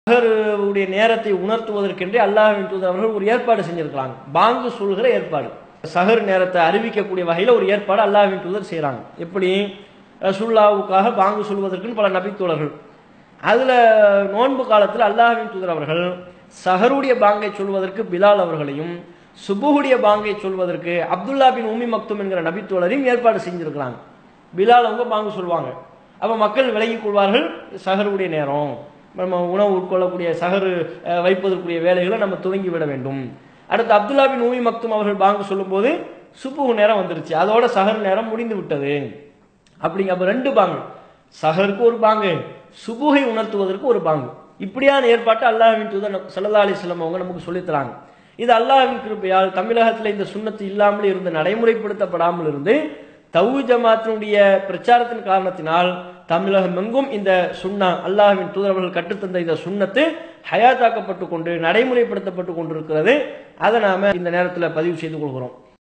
சஹருடைய நேரத்தை உணர்த்துவதற்கென்றே அல்லாஹ்வின் தூதர் அவர்கள் ஒரு ஏற்பாடு செஞ்சிருக்கிறாங்க பாங்கு சொல்கிற ஏற்பாடு சஹர் நேரத்தை அறிவிக்கக்கூடிய வகையில் ஒரு ஏற்பாடு அல்லாஹ்வின் தூதர் செய்கிறாங்க எப்படி ரசுல்லாவுக்காக பாங்கு சொல்வதற்குன்னு பல நபித்தோழர்கள் அதில் நோன்பு காலத்தில் அல்லாஹ்வின் தூதர் அவர்கள் சஹருடைய பாங்கை சொல்வதற்கு பிலால் அவர்களையும் சுபுகுடைய பாங்கை சொல்வதற்கு அப்துல்லா பின் உம்மி மக்தும் என்கிற நபித்தோழரையும் ஏற்பாடு செஞ்சிருக்கிறாங்க பிலால் அவங்க பாங்கு சொல்லுவாங்க அப்போ மக்கள் விலகிக் கொள்வார்கள் சஹருடைய நேரம் நம்ம உணவு உட்கொள்ளக்கூடிய சஹரு அஹ், வைப்பதற்குரிய வேலைகளை நம்ம துவங்கி விட வேண்டும் அடுத்து அப்துல்லா பின் ஊமி மக்தும் அவர்கள் பாங்கு சொல்லும்போது சுப்புகு நேரம் வந்துருச்சு அதோட சஹர் நேரம் முடிந்து விட்டது அப்படிங்க அப்ப ரெண்டு பாங்கு சஹருக்கு ஒரு பாங்கு சுபுகை உணர்த்துவதற்கு ஒரு பாங்கு இப்படியான ஏற்பாட்டை அல்லாஹ்வின் தூதர் சல்லா அலிஸ்லாம் அவங்க நமக்கு சொல்லித் தராங்க இது அல்லாஹ்வின் கிருப்பையால் தமிழகத்தில் இந்த சுண்ணத்து இல்லாமல் இருந்து நடைமுறைப்படுத்தப்படாமல் இருந்து தவு ஜமாத்தினுடைய பிரச்சாரத்தின் காரணத்தினால் தமிழகம் எங்கும் இந்த சுண்ணா அல்லாஹ்வின் தூதரவர்கள் கற்றுத்தந்த இந்த சுண்ணத்து ஹயாத்தாக்கப்பட்டு கொண்டு நடைமுறைப்படுத்தப்பட்டு கொண்டிருக்கிறது அதை நாம இந்த நேரத்தில் பதிவு செய்து கொள்கிறோம்